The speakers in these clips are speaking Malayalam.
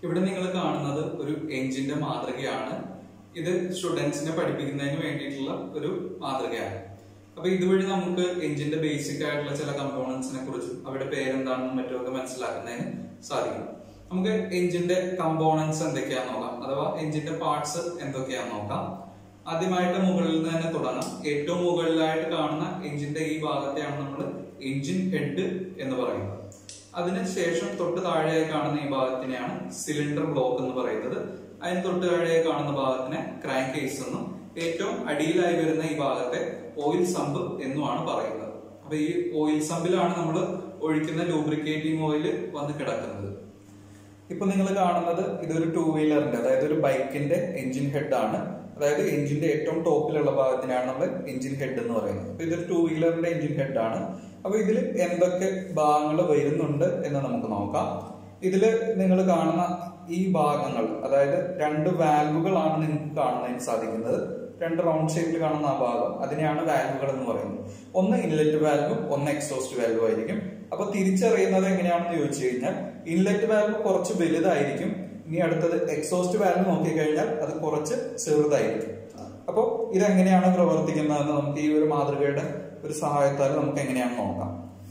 ഇവിടെ നിങ്ങൾ കാണുന്നത് ഒരു എഞ്ചിന്റെ മാതൃകയാണ് ഇത് സ്റ്റുഡൻസിനെ പഠിപ്പിക്കുന്നതിന് വേണ്ടിയിട്ടുള്ള ഒരു മാതൃകയാണ് അപ്പൊ ഇതുവഴി നമുക്ക് എഞ്ചിന്റെ ബേസിക് ആയിട്ടുള്ള ചില കമ്പോണൻസിനെ കുറിച്ചും അവരുടെ പേരെന്താണെന്നും മറ്റുമൊക്കെ മനസ്സിലാക്കുന്നതിന് സാധിക്കും നമുക്ക് എഞ്ചിന്റെ കമ്പോണൻസ് എന്തൊക്കെയാന്ന് നോക്കാം അഥവാ എഞ്ചിന്റെ പാർട്സ് എന്തൊക്കെയാന്ന് നോക്കാം ആദ്യമായിട്ട് മുകളിൽ നിന്ന് തന്നെ തുടങ്ങാം ഏറ്റവും മുകളിലായിട്ട് കാണുന്ന എഞ്ചിന്റെ ഈ ഭാഗത്തെയാണ് നമ്മൾ എഞ്ചിൻ ഹെഡ് എന്ന് പറയുന്നത് അതിനുശേഷം തൊട്ട് താഴെയായി കാണുന്ന ഈ ഭാഗത്തിനെയാണ് സിലിണ്ടർ ബ്ലോക്ക് എന്ന് പറയുന്നത് അതിന് തൊട്ട് താഴെയായി കാണുന്ന ഭാഗത്തിനെ ക്രാങ്ക് കേസ് എന്നും ഏറ്റവും അടിയിലായി വരുന്ന ഈ ഭാഗത്തെ ഓയിൽ സമ്പ് എന്നുമാണ് പറയുന്നത് അപ്പൊ ഈ ഓയിൽ സമ്പിലാണ് നമ്മൾ ഒഴിക്കുന്ന ലൂബ്രിക്കേറ്റിംഗ് ഓയിൽ വന്ന് കിടക്കുന്നത് ഇപ്പൊ നിങ്ങൾ കാണുന്നത് ഇതൊരു ടൂ വീലറിന്റെ അതായത് ഒരു ബൈക്കിന്റെ എഞ്ചിൻ ഹെഡ് ആണ് അതായത് എഞ്ചിന്റെ ഏറ്റവും ടോപ്പിലുള്ള ഭാഗത്തിനാണ് നമ്മൾ എഞ്ചിൻ ഹെഡ് എന്ന് പറയുന്നത് അപ്പൊ ഇതൊരു ടൂ വീലറിന്റെ എഞ്ചിൻ ഹെഡ് ആണ് അപ്പൊ ഇതിൽ എന്തൊക്കെ ഭാഗങ്ങൾ വരുന്നുണ്ട് എന്ന് നമുക്ക് നോക്കാം ഇതില് നിങ്ങൾ കാണുന്ന ഈ ഭാഗങ്ങൾ അതായത് രണ്ട് വാൽവുകളാണ് നിങ്ങൾക്ക് കാണുന്നതിന് സാധിക്കുന്നത് രണ്ട് റൗണ്ട് ഷേപ്പിൽ കാണുന്ന ആ ഭാഗം അതിനെയാണ് വാൽവുകൾ എന്ന് പറയുന്നത് ഒന്ന് ഇൻലെറ്റ് വാൽവും ഒന്ന് എക്സോസ്റ്റ് വാൽവും ആയിരിക്കും അപ്പൊ തിരിച്ചറിയുന്നത് എങ്ങനെയാണെന്ന് ചോദിച്ചു കഴിഞ്ഞാൽ ഇൻലെറ്റ് വാൽവ് കുറച്ച് വലുതായിരിക്കും ഇനി അടുത്തത് എക്സോസ്റ്റ് വാൽവ് നോക്കിക്കഴിഞ്ഞാൽ അത് കുറച്ച് ചെറുതായിരിക്കും അപ്പോൾ ഇതെങ്ങനെയാണ് പ്രവർത്തിക്കുന്നതെന്ന് നമുക്ക് ഈ ഒരു മാതൃകയുടെ ഒരു സഹായത്താൽ നമുക്ക് എങ്ങനെയാണെന്ന് നോക്കാം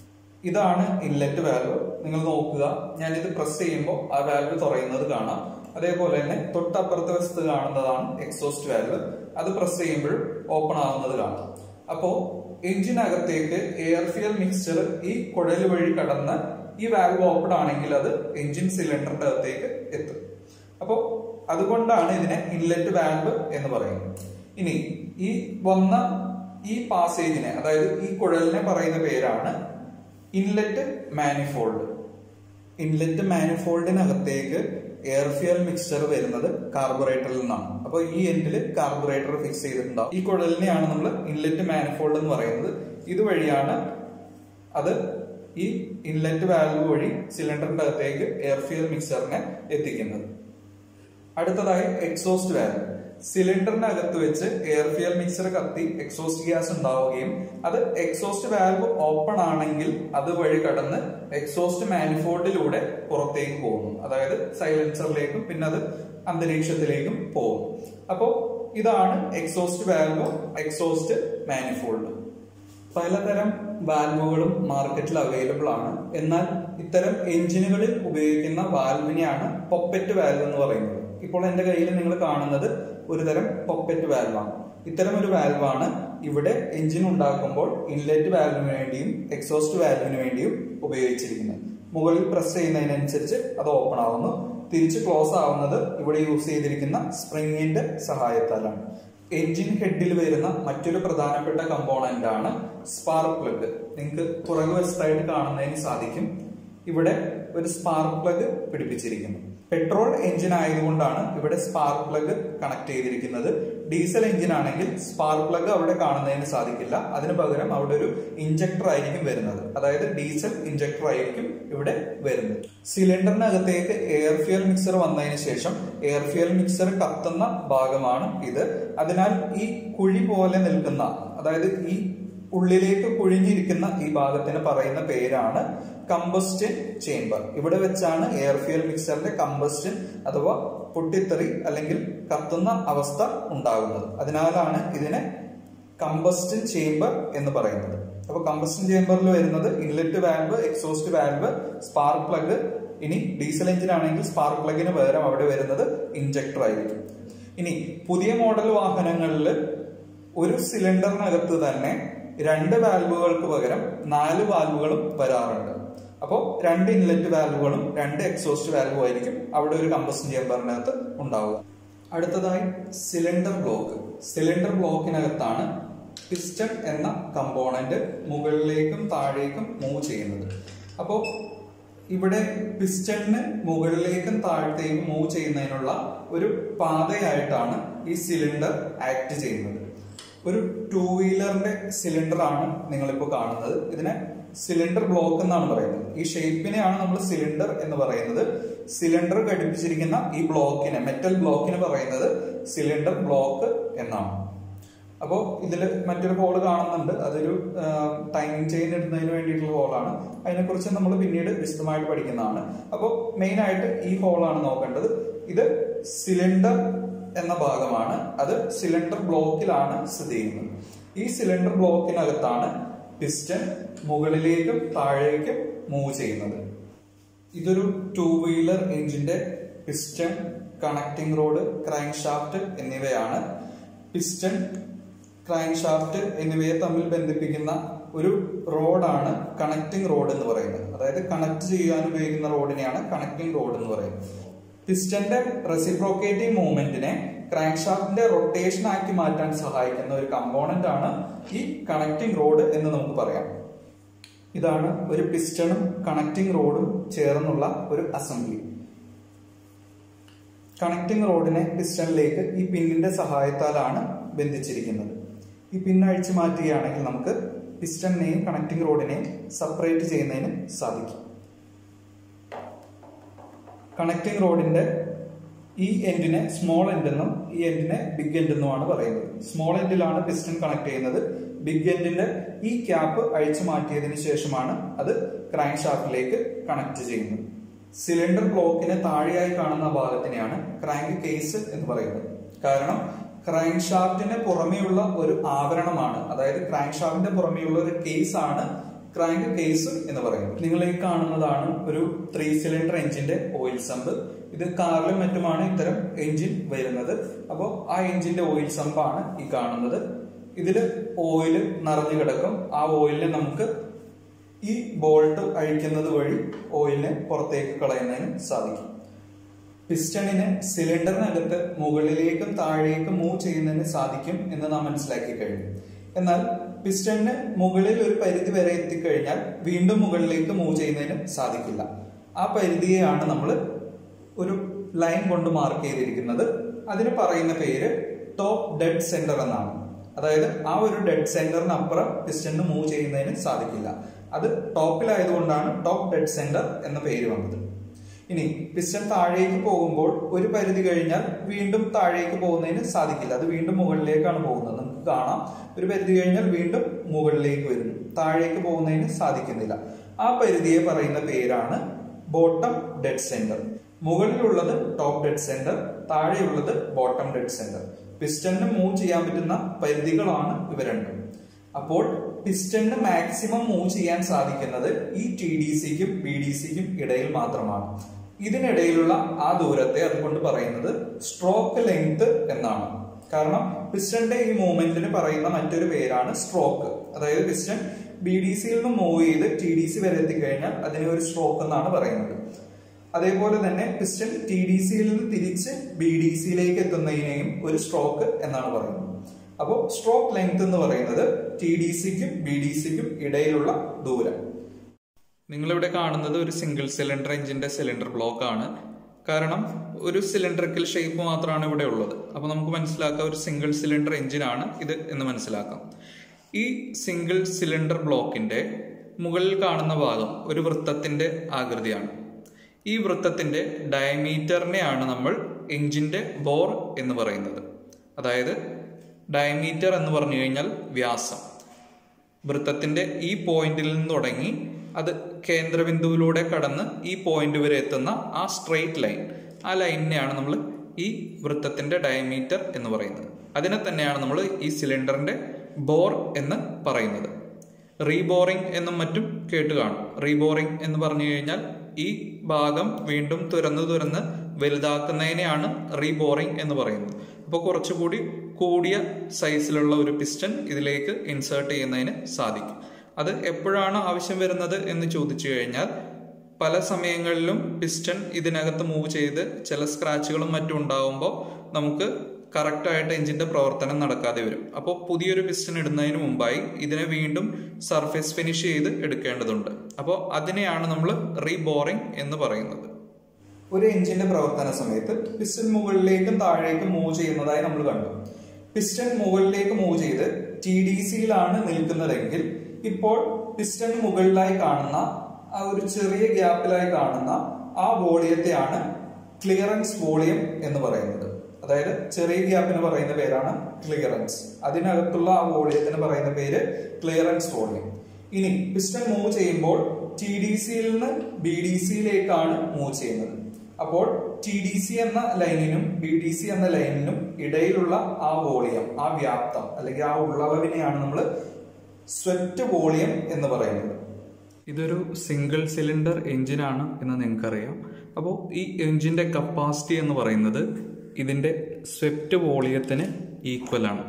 ഇതാണ് ഇൻലെറ്റ് വാൽവ് നിങ്ങൾ നോക്കുക ഞാനിത് പ്രസ് ചെയ്യുമ്പോൾ ആ വാൽവ് തുറയുന്നത് കാണാം അതേപോലെ തന്നെ തൊട്ടപ്പുറത്തെ വശത്ത് കാണുന്നതാണ് എക്സോസ്റ്റ് വാൽവ് അത് പ്രസ് ചെയ്യുമ്പോൾ ഓപ്പൺ ആവുന്നത് കാണാം അപ്പോ എഞ്ചിനകത്തേക്ക് എയർ ഫ്യൂൽ മിക്സ്ചർ ഈ കുഴൽ വഴി കടന്ന് ഈ വാൽവ് ഓപ്പൺ ആണെങ്കിൽ അത് എഞ്ചിൻ സിലിണ്ടറിന്റെ അകത്തേക്ക് എത്തും അപ്പോൾ അതുകൊണ്ടാണ് ഇതിനെ ഇൻലെറ്റ് വാൽവ് എന്ന് പറയുന്നത് ഇനി ഈ വന്ന ഈ പാസേജിനെ അതായത് ഈ കുഴലിനെ പറയുന്ന പേരാണ് ഇൻലെറ്റ് മാനിഫോൾഡ് ഇൻലെറ്റ് മാനിഫോൾഡിനകത്തേക്ക് എയർ ഫ്യൂൽ മിക്സ്ചർ വരുന്നത് കാർബറേറ്ററിൽ നിന്നാണ് അപ്പൊ ഈ എൻഡിൽ കാർബറേറ്റർ ഫിക്സ് ചെയ്തിട്ടുണ്ടാവും ഈ കുഴലിനെയാണ് നമ്മൾ ഇൻലെറ്റ് മാനിഫോൾഡ് എന്ന് പറയുന്നത് ഇതുവഴിയാണ് അത് ഈ ഇൻലെറ്റ് വാൽവ് വഴി സിലിണ്ടറിന്റെ അകത്തേക്ക് എയർ ഫ്യൂൽ മിക്സറിനെ എത്തിക്കുന്നത് അടുത്തതായി എക്സോസ്റ്റ് വാൽവ് സിലിണ്ടറിനകത്ത് വെച്ച് എയർ ഫ്യൂൽ മിക്സർ കത്തി എക്സോസ്റ്റ് ഗ്യാസ് ഉണ്ടാവുകയും അത് എക്സോസ്റ്റ് വാൽവ് ഓപ്പൺ ആണെങ്കിൽ അതുവഴി കടന്ന് എക്സോസ്റ്റ് മാനിഫോൾഡിലൂടെ പുറത്തേക്ക് പോകുന്നു അതായത് സൈലൻസറിലേക്കും പിന്നെ അത് അന്തരീക്ഷത്തിലേക്കും പോകുന്നു അപ്പോൾ ഇതാണ് എക്സോസ്റ്റ് വാൽവ് എക്സോസ്റ്റ് മാനിഫോൾഡ് പലതരം വാൽവുകളും മാർക്കറ്റിൽ അവൈലബിൾ ആണ് എന്നാൽ ഇത്തരം എഞ്ചിനുകളിൽ ഉപയോഗിക്കുന്ന വാൽവിനെയാണ് പൊപ്പറ്റ് വാൽവ് എന്ന് പറയുന്നത് ഇപ്പോൾ എന്റെ കയ്യിൽ നിങ്ങൾ കാണുന്നത് ഒരു തരം പൊപ്പറ്റ് വാൽവാണ് ഇത്തരം ഒരു വാൽവാണ് ഇവിടെ എഞ്ചിൻ ഉണ്ടാക്കുമ്പോൾ ഇൻലെറ്റ് വാൽവിന് വേണ്ടിയും എക്സോസ്റ്റ് വാൽവിന് വേണ്ടിയും ഉപയോഗിച്ചിരിക്കുന്നത് മുകളിൽ പ്രസ് ചെയ്യുന്നതിനനുസരിച്ച് അത് ഓപ്പൺ ആവുന്നു തിരിച്ച് ക്ലോസ് ആവുന്നത് ഇവിടെ യൂസ് ചെയ്തിരിക്കുന്ന സ്പ്രിങ്ങിന്റെ സഹായത്താലാണ് എഞ്ചിൻ ഹെഡിൽ വരുന്ന മറ്റൊരു പ്രധാനപ്പെട്ട കമ്പോണന്റ് ആണ് സ്പാർക്ക് പ്ലഗ് നിങ്ങൾക്ക് പുറകുവശത്തായിട്ട് കാണുന്നതിന് സാധിക്കും ഇവിടെ ഒരു സ്പാർക്ക് പ്ലഗ് പിടിപ്പിച്ചിരിക്കുന്നു പെട്രോൾ എഞ്ചിൻ ആയതുകൊണ്ടാണ് ഇവിടെ സ്പാർക്ക് പ്ലഗ് കണക്ട് ചെയ്തിരിക്കുന്നത് ഡീസൽ എഞ്ചിൻ ആണെങ്കിൽ സ്പാർക്ക് പ്ലഗ് അവിടെ കാണുന്നതിന് സാധിക്കില്ല അതിന് പകരം അവിടെ ഒരു ഇഞ്ചക്ടർ ആയിരിക്കും വരുന്നത് അതായത് ഡീസൽ ഇഞ്ചക്ടർ ആയിരിക്കും ഇവിടെ വരുന്നത് സിലിണ്ടറിനകത്തേക്ക് എയർ ഫ്യൂൽ മിക്സർ വന്നതിന് ശേഷം എയർ ഫ്യൂൽ മിക്സർ കത്തുന്ന ഭാഗമാണ് ഇത് അതിനാൽ ഈ കുഴി പോലെ നിൽക്കുന്ന അതായത് ഈ ഉള്ളിലേക്ക് കുഴിഞ്ഞിരിക്കുന്ന ഈ ഭാഗത്തിന് പറയുന്ന പേരാണ് കമ്പസ്റ്റൻ ചേംബർ ഇവിടെ വെച്ചാണ് എയർ ഫ്യൂൽ മിക്സറിന്റെ കമ്പസ്റ്റൻ അഥവാ പൊട്ടിത്തെറി അല്ലെങ്കിൽ കത്തുന്ന അവസ്ഥ ഉണ്ടാകുന്നത് അതിനാലാണ് ഇതിനെ കമ്പസ്റ്റൻ ചേംബർ എന്ന് പറയുന്നത് അപ്പൊ കമ്പസ്റ്റൻ ചേംബറിൽ വരുന്നത് inlet valve exhaust valve spark plug ഇനി ഡീസൽ എഞ്ചിൻ ആണെങ്കിൽ സ്പാർക്ക് പ്ലഗിന് പകരം അവിടെ വരുന്നത് ഇഞ്ചക്ടർ ആയിരിക്കും ഇനി പുതിയ മോഡൽ വാഹനങ്ങളിൽ ഒരു സിലിണ്ടറിനകത്ത് തന്നെ രണ്ട് വാൽവുകൾക്ക് പകരം നാല് വാൽവുകളും വരാറുണ്ട് അപ്പോൾ രണ്ട് ഇൻലെറ്റ് വാൽവുകളും രണ്ട് എക്സോസ്റ്റ് വാൽവും ആയിരിക്കും അവിടെ ഒരു കമ്പസ്റ്റൻ ചേമ്പറിനകത്ത് ഉണ്ടാവുക അടുത്തതായി സിലിണ്ടർ ബ്ലോക്ക് സിലിണ്ടർ ബ്ലോക്കിനകത്താണ് പിസ്റ്റൺ എന്ന കമ്പോണന്റ് മുകളിലേക്കും താഴേക്കും മൂവ് ചെയ്യുന്നത് അപ്പോൾ ഇവിടെ പിസ്റ്റണിന് മുകളിലേക്കും താഴത്തേക്കും മൂവ് ചെയ്യുന്നതിനുള്ള ഒരു പാതയായിട്ടാണ് ഈ സിലിണ്ടർ ആക്ട് ചെയ്യുന്നത് ഒരു ടൂ വീലറിന്റെ സിലിണ്ടർ ആണ് നിങ്ങളിപ്പോൾ കാണുന്നത് ഇതിനെ സിലിണ്ടർ ബ്ലോക്ക് എന്നാണ് പറയുന്നത് ഈ ഷേപ്പിനെയാണ് നമ്മൾ സിലിണ്ടർ എന്ന് പറയുന്നത് സിലിണ്ടർ ഘടിപ്പിച്ചിരിക്കുന്ന ഈ ബ്ലോക്കിനെ മെറ്റൽ ബ്ലോക്കിന് പറയുന്നത് സിലിണ്ടർ ബ്ലോക്ക് എന്നാണ് അപ്പോൾ ഇതിൽ മറ്റൊരു ഹോൾ കാണുന്നുണ്ട് അതൊരു ടൈമിംഗ് ചെയിൻ ഇടുന്നതിന് വേണ്ടിയിട്ടുള്ള ഹോളാണ് അതിനെക്കുറിച്ച് നമ്മൾ പിന്നീട് വിശദമായിട്ട് പഠിക്കുന്നതാണ് അപ്പോൾ മെയിൻ ആയിട്ട് ഈ ഹോളാണ് നോക്കേണ്ടത് ഇത് സിലിണ്ടർ എന്ന ഭാഗമാണ് അത് സിലിണ്ടർ ബ്ലോക്കിലാണ് സ്ഥിതി ചെയ്യുന്നത് ഈ സിലിണ്ടർ ബ്ലോക്കിനകത്താണ് പിസ്റ്റൺ മുകളിലേക്കും താഴേക്കും മൂവ് ചെയ്യുന്നത് ഇതൊരു ടൂ വീലർ എഞ്ചിന്റെ piston connecting rod crank shaft എന്നിവയാണ് പിസ്റ്റൺ ക്രൈം ഷാഫ്റ്റ് എന്നിവയെ തമ്മിൽ ബന്ധിപ്പിക്കുന്ന ഒരു റോഡാണ് കണക്ടിംഗ് റോഡ് എന്ന് പറയുന്നത് അതായത് കണക്ട് ചെയ്യാൻ ഉപയോഗിക്കുന്ന റോഡിനെയാണ് കണക്ടിംഗ് റോഡ് എന്ന് പറയുന്നത് പിസ്റ്റന്റെ റെസിപ്രോക്കേറ്റിംഗ് മൂവ്മെന്റിനെ ക്രാങ്ക് ഷാഫ്റ്റിന്റെ റൊട്ടേഷൻ ആക്കി മാറ്റാൻ സഹായിക്കുന്ന ഒരു കമ്പോണന്റ് ആണ് ഈ കണക്ടിംഗ് റോഡ് എന്ന് നമുക്ക് പറയാം ഇതാണ് ഒരു പിസ്റ്റണും കണക്ടിംഗ് റോഡും ചേർന്നുള്ള ഒരു അസംബ്ലി കണക്ടിംഗ് റോഡിനെ പിസ്റ്റണിലേക്ക് ഈ പിന്നിന്റെ സഹായത്താലാണ് ബന്ധിച്ചിരിക്കുന്നത് ഈ പിൻ അഴിച്ചു മാറ്റുകയാണെങ്കിൽ നമുക്ക് പിസ്റ്റണിനെയും കണക്ടിംഗ് റോഡിനെയും സെപ്പറേറ്റ് ചെയ്യുന്നതിന് സാധിക്കും കണക്ടിംഗ് റോഡിന്റെ ഈ എൻഡിനെ സ്മോൾ എൻഡ് എന്നും ഈ എൻഡിനെ ബിഗ് എൻഡ് എന്നുമാണ് പറയുന്നത് സ്മോൾ എൻഡിലാണ് പിസ്റ്റൺ കണക്ട് ചെയ്യുന്നത് ബിഗ് എൻഡിന്റെ ഈ ക്യാപ്പ് അഴിച്ചു മാറ്റിയതിനു ശേഷമാണ് അത് ക്രാങ്ക് ഷാഫ്റ്റിലേക്ക് കണക്ട് ചെയ്യുന്നത് സിലിണ്ടർ ബ്ലോക്കിന് താഴെയായി കാണുന്ന ഭാഗത്തിനെയാണ് ക്രാങ്ക് കേസ് എന്ന് പറയുന്നത് കാരണം ക്രാങ്ക് ഷാഫ്റ്റിന് പുറമെയുള്ള ഒരു ആവരണമാണ് അതായത് ക്രാങ്ക് ഷാഫ്റ്റിന്റെ പുറമെയുള്ള ഒരു കേസ് ആണ് ക്രാങ്ക് കേസ് എന്ന് പറയുന്നത് നിങ്ങൾ ഈ കാണുന്നതാണ് ഒരു ത്രീ സിലിണ്ടർ എഞ്ചിന്റെ ഓയിൽ സമ്പ് ഇത് കാറിലും മറ്റുമാണ് ഇത്തരം എഞ്ചിൻ വരുന്നത് അപ്പോൾ ആ എഞ്ചിന്റെ ഓയിൽ സമ്പാണ് ഈ കാണുന്നത് ഇതിൽ ഓയിൽ നിറഞ്ഞു കിടക്കും ആ ഓയിലിനെ നമുക്ക് ഈ ബോൾട്ട് അഴിക്കുന്നത് വഴി ഓയിലിനെ പുറത്തേക്ക് കളയുന്നതിന് സാധിക്കും പിസ്റ്റണിന് സിലിണ്ടറിനകത്ത് മുകളിലേക്കും താഴേക്കും മൂവ് ചെയ്യുന്നതിന് സാധിക്കും എന്ന് നാം മനസ്സിലാക്കി കഴിഞ്ഞു എന്നാൽ പിസ്റ്റണിന് മുകളിൽ ഒരു പരിധി വരെ എത്തിക്കഴിഞ്ഞാൽ വീണ്ടും മുകളിലേക്ക് മൂവ് ചെയ്യുന്നതിന് സാധിക്കില്ല ആ പരിധിയെയാണ് നമ്മൾ ഒരു ലൈൻ കൊണ്ട് മാർക്ക് ചെയ്തിരിക്കുന്നത് അതിന് പറയുന്ന പേര് ടോപ്പ് ഡെഡ് സെന്റർ എന്നാണ് അതായത് ആ ഒരു ഡെഡ് സെന്ററിനപ്പുറം പിസ്റ്റണിന് മൂവ് ചെയ്യുന്നതിന് സാധിക്കില്ല അത് ടോപ്പിലായതുകൊണ്ടാണ് ടോപ്പ് ഡെഡ് സെന്റർ എന്ന പേര് വന്നത് ഇനി പിസ്റ്റൺ താഴേക്ക് പോകുമ്പോൾ ഒരു പരിധി കഴിഞ്ഞാൽ വീണ്ടും താഴേക്ക് പോകുന്നതിന് സാധിക്കില്ല അത് വീണ്ടും മുകളിലേക്കാണ് പോകുന്നത് നമുക്ക് കാണാം ഒരു പരിധി കഴിഞ്ഞാൽ വീണ്ടും മുകളിലേക്ക് വരുന്നു താഴേക്ക് പോകുന്നതിന് സാധിക്കുന്നില്ല ആ പരിധിയെ പറയുന്ന പേരാണ് ബോട്ടം ഡെഡ് സെന്റർ മുകളിലുള്ളത് ടോപ്പ് ഡെഡ് സെന്റർ താഴെയുള്ളത് ബോട്ടം ഡെഡ് സെന്റർ പിസ്റ്റണിന് മൂവ് ചെയ്യാൻ പറ്റുന്ന പരിധികളാണ് ഇവ രണ്ടും അപ്പോൾ പിസ്റ്റണിന് മാക്സിമം മൂവ് ചെയ്യാൻ സാധിക്കുന്നത് ഈ ടി ഡി സിക്കും ബി ഡി സിക്കും ഇടയിൽ മാത്രമാണ് ഇതിനിടയിലുള്ള ആ ദൂരത്തെ അതുകൊണ്ട് പറയുന്നത് സ്ട്രോക്ക് ലെങ്ത് എന്നാണ് കാരണം പിസ്റ്റന്റെ ഈ മൂവ്മെന്റിന് പറയുന്ന മറ്റൊരു പേരാണ് സ്ട്രോക്ക് അതായത് പിസ്റ്റൺ ബി ഡി സിയിൽ നിന്ന് മൂവ് ചെയ്ത് ടി ഡി സി വരെ എത്തിക്കഴിഞ്ഞാൽ അതിനെ ഒരു സ്ട്രോക്ക് എന്നാണ് പറയുന്നത് അതേപോലെ തന്നെ പിസ്റ്റൺ ടി ഡി സിയിൽ നിന്ന് തിരിച്ച് ബി ഡി സിയിലേക്ക് എത്തുന്നതിനെയും ഒരു സ്ട്രോക്ക് എന്നാണ് പറയുന്നത് അപ്പോൾ സ്ട്രോക്ക് ലെങ്ത് എന്ന് പറയുന്നത് ടി ഡി സിക്കും ബി ഡി സിക്കും ഇടയിലുള്ള ദൂരം നിങ്ങളിവിടെ കാണുന്നത് ഒരു സിംഗിൾ സിലിണ്ടർ എഞ്ചിന്റെ സിലിണ്ടർ ബ്ലോക്ക് ആണ് കാരണം ഒരു സിലിണ്ടറിക്കൽ ഷേപ്പ് മാത്രമാണ് ഇവിടെ ഉള്ളത് അപ്പോൾ നമുക്ക് മനസ്സിലാക്കാം ഒരു സിംഗിൾ സിലിണ്ടർ എഞ്ചിനാണ് ഇത് എന്ന് മനസ്സിലാക്കാം ഈ സിംഗിൾ സിലിണ്ടർ ബ്ലോക്കിന്റെ മുകളിൽ കാണുന്ന ഭാഗം ഒരു വൃത്തത്തിന്റെ ആകൃതിയാണ് ഈ വൃത്തത്തിന്റെ ഡയമീറ്ററിനെയാണ് നമ്മൾ എഞ്ചിന്റെ ബോർ എന്ന് പറയുന്നത് അതായത് ഡയമീറ്റർ എന്ന് പറഞ്ഞു കഴിഞ്ഞാൽ വ്യാസം വൃത്തത്തിന്റെ ഈ പോയിന്റിൽ നിന്ന് തുടങ്ങി അത് കേന്ദ്രബിന്ദുവിലൂടെ കടന്ന് ഈ പോയിന്റ് വരെ എത്തുന്ന ആ സ്ട്രെയിറ്റ് ലൈൻ ആ ലൈനിനെയാണ് നമ്മൾ ഈ വൃത്തത്തിന്റെ ഡയമീറ്റർ എന്ന് പറയുന്നത് അതിനെ തന്നെയാണ് നമ്മൾ ഈ സിലിണ്ടറിന്റെ ബോർ എന്ന് പറയുന്നത് റീബോറിംഗ് എന്നും മറ്റും കേട്ട് കാണും റീബോറിംഗ് എന്ന് പറഞ്ഞു കഴിഞ്ഞാൽ ഈ ഭാഗം വീണ്ടും തുറന്ന് തുറന്ന് വലുതാക്കുന്നതിനെയാണ് റീബോറിംഗ് എന്ന് പറയുന്നത് അപ്പോൾ കുറച്ചുകൂടി കൂടിയ സൈസിലുള്ള ഒരു പിസ്റ്റൺ ഇതിലേക്ക് ഇൻസേർട്ട് ചെയ്യുന്നതിന് സാധിക്കും അത് എപ്പോഴാണ് ആവശ്യം വരുന്നത് എന്ന് ചോദിച്ചു കഴിഞ്ഞാൽ പല സമയങ്ങളിലും പിസ്റ്റൺ ഇതിനകത്ത് മൂവ് ചെയ്ത് ചില സ്ക്രാച്ചുകളും മറ്റും ഉണ്ടാവുമ്പോൾ നമുക്ക് കറക്റ്റായിട്ട് എഞ്ചിന്റെ പ്രവർത്തനം നടക്കാതെ വരും അപ്പോൾ പുതിയൊരു പിസ്റ്റൺ ഇടുന്നതിന് മുമ്പായി ഇതിനെ വീണ്ടും സർഫേസ് ഫിനിഷ് ചെയ്ത് എടുക്കേണ്ടതുണ്ട് അപ്പോൾ അതിനെയാണ് നമ്മൾ റീബോറിംഗ് എന്ന് പറയുന്നത് ഒരു എഞ്ചിന്റെ പ്രവർത്തന സമയത്ത് പിസ്റ്റൺ മുകളിലേക്കും താഴേക്കും മൂവ് ചെയ്യുന്നതായി നമ്മൾ കണ്ടു പിസ്റ്റൺ മുകളിലേക്ക് മൂവ് ചെയ്ത് ടി ഡി സിയിലാണ് നിൽക്കുന്നതെങ്കിൽ ഇപ്പോൾ പിസ്റ്റൺ മുകളിലായി കാണുന്ന ആ ഒരു ചെറിയ ഗ്യാപ്പിലായി കാണുന്ന ആ വോളിയത്തെയാണ് ക്ലിയറൻസ് വോളിയം എന്ന് പറയുന്നത് അതായത് ചെറിയ ഗ്യാപ്പിന് പറയുന്ന പേരാണ് ക്ലിയറൻസ് അതിനകത്തുള്ള ആ വോളിയത്തിന് പറയുന്ന പേര് ക്ലിയറൻസ് വോളിയം ഇനി പിസ്റ്റൺ മൂവ് ചെയ്യുമ്പോൾ ടി ഡി സിയിൽ നിന്ന് ബി ഡി സിയിലേക്കാണ് മൂവ് ചെയ്യുന്നത് അപ്പോൾ ടി ഡി സി എന്ന ലൈനിനും ബി ഡി സി എന്ന ലൈനിനും ഇടയിലുള്ള ആ വോളിയം ആ വ്യാപ്തം അല്ലെങ്കിൽ ആ ഉള്ളളവിനെയാണ് നമ്മൾ സ്വെറ്റ് വോളിയം എന്ന് പറയുന്നത് ഇതൊരു സിംഗിൾ സിലിണ്ടർ എഞ്ചിനാണ് എന്ന് നിങ്ങൾക്കറിയാം അപ്പോൾ ഈ എഞ്ചിന്റെ കപ്പാസിറ്റി എന്ന് പറയുന്നത് ഇതിന്റെ സ്വെപ്റ്റ് വോളിയത്തിന് ഈക്വൽ ആണ്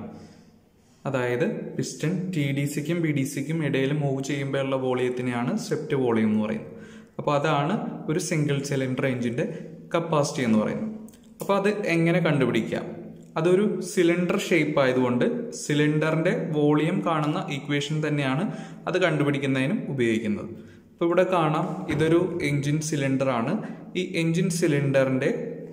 അതായത് പിസ്റ്റൺ ടി ഡി സിക്കും ബി ഡി സിക്കും ഇടയിൽ മൂവ് ചെയ്യുമ്പോഴുള്ള വോളിയത്തിനെയാണ് സ്വെപ്റ്റ് വോളിയം എന്ന് പറയുന്നത് അപ്പോൾ അതാണ് ഒരു സിംഗിൾ സിലിണ്ടർ എഞ്ചിന്റെ കപ്പാസിറ്റി എന്ന് പറയുന്നത് അപ്പോൾ അത് എങ്ങനെ കണ്ടുപിടിക്കാം അതൊരു സിലിണ്ടർ ഷേപ്പ് ആയതുകൊണ്ട് സിലിണ്ടറിന്റെ വോളിയം കാണുന്ന ഇക്വേഷൻ തന്നെയാണ് അത് കണ്ടുപിടിക്കുന്നതിനും ഉപയോഗിക്കുന്നത് അപ്പോൾ ഇവിടെ കാണാം ഇതൊരു എഞ്ചിൻ സിലിണ്ടർ ആണ് ഈ എഞ്ചിൻ സിലിണ്ടറിന്റെ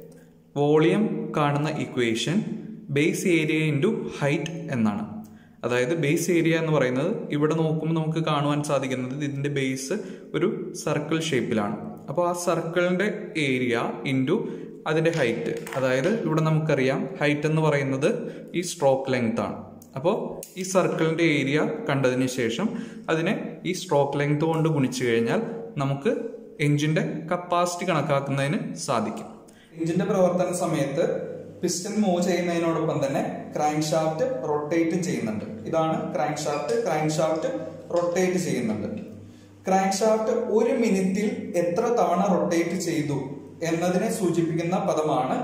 വോളിയം കാണുന്ന equation base area into height എന്നാണ് അതായത് ബേസ് ഏരിയ എന്ന് പറയുന്നത് ഇവിടെ നോക്കുമ്പോൾ നമുക്ക് കാണുവാൻ സാധിക്കുന്നത് ഇതിന്റെ ബേസ് ഒരു സർക്കിൾ ഷേപ്പിലാണ് അപ്പോൾ ആ സർക്കിളിന്റെ ഏരിയ ഇൻറ്റു അതിന്റെ ഹൈറ്റ് അതായത് ഇവിടെ നമുക്കറിയാം ഹൈറ്റ് എന്ന് പറയുന്നത് ഈ സ്ട്രോക്ക് ലെങ്ത് ആണ് അപ്പോൾ ഈ സർക്കിളിന്റെ ഏരിയ കണ്ടതിന് ശേഷം അതിനെ ഈ സ്ട്രോക്ക് ലെങ്ത് കൊണ്ട് ഗുണിച്ചു കഴിഞ്ഞാൽ നമുക്ക് എഞ്ചിന്റെ കപ്പാസിറ്റി കണക്കാക്കുന്നതിന് സാധിക്കും എഞ്ചിന്റെ പ്രവർത്തന സമയത്ത് പിസ്റ്റൺ മൂവ് ചെയ്യുന്നതിനോടൊപ്പം തന്നെ ക്രാങ്ക് ഷാഫ്റ്റ് റൊട്ടേറ്റ് ചെയ്യുന്നുണ്ട് ഇതാണ് crank shaft crank shaft rotate ചെയ്യുന്നുണ്ട് ക്രാങ്ക് ഷാഫ്റ്റ് ഒരു മിനിറ്റിൽ എത്ര തവണ റൊട്ടേറ്റ് ചെയ്തു എന്നതിനെ സൂചിപ്പിക്കുന്ന പദമാണ്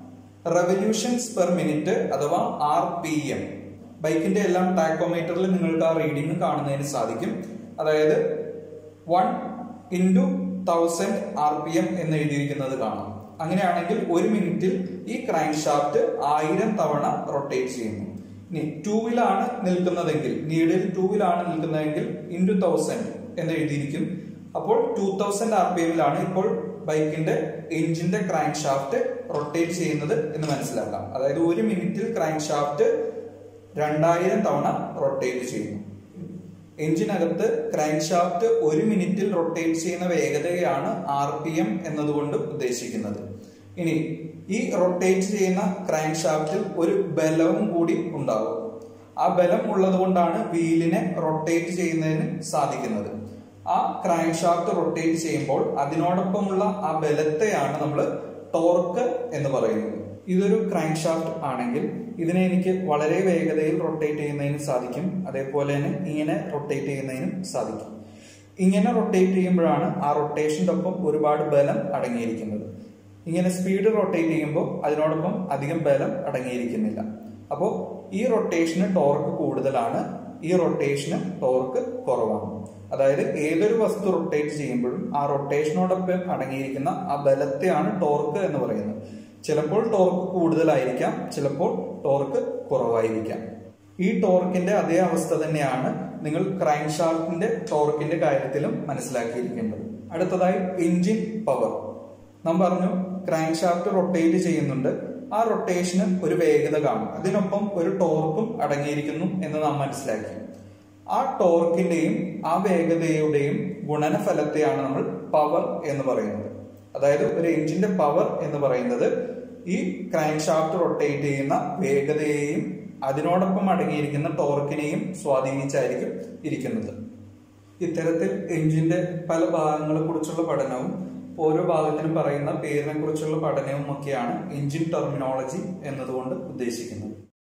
റെവല്യൂഷൻസ് പെർ മിനിറ്റ് അഥവാ ആർ പി എം ബൈക്കിന്റെ എല്ലാം ടാക്കോമീറ്ററിൽ നിങ്ങൾക്ക് ആ റീഡിംഗ് കാണുന്നതിന് സാധിക്കും അതായത് one into thousand R P M എന്ന് എഴുതിയിരിക്കുന്നത് കാണാം അങ്ങനെയാണെങ്കിൽ ഒരു മിനിറ്റിൽ ഈ ക്രൈം ഷാഫ്റ്റ് ആയിരം തവണ റൊട്ടേറ്റ് ചെയ്യുന്നു ഇനി ടൂവിലാണ് നിൽക്കുന്നതെങ്കിൽ നീഡിൽ ടൂവിലാണ് നിൽക്കുന്നതെങ്കിൽ ഇൻറ്റു തൗസൻഡ് എന്ന് എഴുതിയിരിക്കും അപ്പോൾ ടൂ തൗസൻഡ് ആർ പി എമ്മിലാണ് ഇപ്പോൾ ബൈക്കിന്റെ എഞ്ചിന്റെ ക്രൈം ഷാഫ്റ്റ് റൊട്ടേറ്റ് ചെയ്യുന്നത് എന്ന് മനസ്സിലാക്കാം അതായത് ഒരു മിനിറ്റിൽ ക്രൈം ഷാഫ്റ്റ് രണ്ടായിരം തവണ റൊട്ടേറ്റ് ചെയ്യുന്നു എഞ്ചിനകത്ത് ക്രൈങ്ക് ഷാഫ്റ്റ് ഒരു മിനിറ്റിൽ റൊട്ടേറ്റ് ചെയ്യുന്ന വേഗതയാണ് ആർ പി എം എന്നതുകൊണ്ട് ഉദ്ദേശിക്കുന്നത് ഇനി ഈ റൊട്ടേറ്റ് ചെയ്യുന്ന ക്രൈങ്ക് ഷാഫ്റ്റിൽ ഒരു ബലവും കൂടി ഉണ്ടാകും ആ ബലം ഉള്ളത് കൊണ്ടാണ് വീലിനെ റൊട്ടേറ്റ് ചെയ്യുന്നതിന് സാധിക്കുന്നത് ആ ക്രൈങ്ക് ഷാഫ്റ്റ് റൊട്ടേറ്റ് ചെയ്യുമ്പോൾ അതിനോടൊപ്പമുള്ള ആ ബലത്തെയാണ് നമ്മൾ ടോർക്ക് എന്ന് പറയുന്നത് ഇതൊരു ക്രൈങ്ക് ഷാഫ്റ്റ് ആണെങ്കിൽ ഇതിനെ എനിക്ക് വളരെ വേഗതയിൽ റൊട്ടേറ്റ് ചെയ്യുന്നതിന് സാധിക്കും അതേപോലെ തന്നെ ഇങ്ങനെ റൊട്ടേറ്റ് ചെയ്യുന്നതിനും സാധിക്കും ഇങ്ങനെ റൊട്ടേറ്റ് ചെയ്യുമ്പോഴാണ് ആ റൊട്ടേഷൻ്റെ ഒപ്പം ഒരുപാട് ബലം അടങ്ങിയിരിക്കുന്നത് ഇങ്ങനെ സ്പീഡ് റൊട്ടേറ്റ് ചെയ്യുമ്പോൾ അതിനോടൊപ്പം അധികം ബലം അടങ്ങിയിരിക്കുന്നില്ല അപ്പോൾ ഈ റൊട്ടേഷന് ടോർക്ക് കൂടുതലാണ് ഈ റൊട്ടേഷന് ടോർക്ക് കുറവാണ് അതായത് ഏതൊരു വസ്തു റൊട്ടേറ്റ് ചെയ്യുമ്പോഴും ആ റൊട്ടേഷനോടൊപ്പം അടങ്ങിയിരിക്കുന്ന ആ ബലത്തെയാണ് ടോർക്ക് എന്ന് പറയുന്നത് ചിലപ്പോൾ ടോർക്ക് കൂടുതലായിരിക്കാം ചിലപ്പോൾ ടോർക്ക് കുറവായിരിക്കാം ഈ ടോർക്കിന്റെ അതേ അവസ്ഥ തന്നെയാണ് നിങ്ങൾ ക്രൈം ഷാഫ്റ്റിന്റെ ടോർക്കിന്റെ കാര്യത്തിലും മനസ്സിലാക്കിയിരിക്കേണ്ടത് അടുത്തതായി എഞ്ചിൻ പവർ നാം പറഞ്ഞു ക്രൈം ഷാഫ്റ്റ് റൊട്ടേറ്റ് ചെയ്യുന്നുണ്ട് ആ റൊട്ടേഷന് ഒരു വേഗത കാണും അതിനൊപ്പം ഒരു ടോർക്കും അടങ്ങിയിരിക്കുന്നു എന്ന് നാം മനസ്സിലാക്കി ആ ടോർക്കിന്റെയും ആ വേഗതയുടെയും ഗുണനഫലത്തെയാണ് നമ്മൾ പവർ എന്ന് പറയുന്നത് അതായത് ഒരു എഞ്ചിന്റെ പവർ എന്ന് പറയുന്നത് ഈ ക്രൈം ഷാഫ്റ്റ് റൊട്ടേറ്റ് ചെയ്യുന്ന വേഗതയെയും അതിനോടൊപ്പം അടങ്ങിയിരിക്കുന്ന ടോർക്കിനെയും സ്വാധീനിച്ചായിരിക്കും ഇരിക്കുന്നത് ഇത്തരത്തിൽ എഞ്ചിന്റെ പല ഭാഗങ്ങളെ കുറിച്ചുള്ള പഠനവും ഓരോ ഭാഗത്തിനും പറയുന്ന പേരിനെ കുറിച്ചുള്ള പഠനവും ഒക്കെയാണ് എഞ്ചിൻ ടെർമിനോളജി എന്നതുകൊണ്ട് ഉദ്ദേശിക്കുന്നത്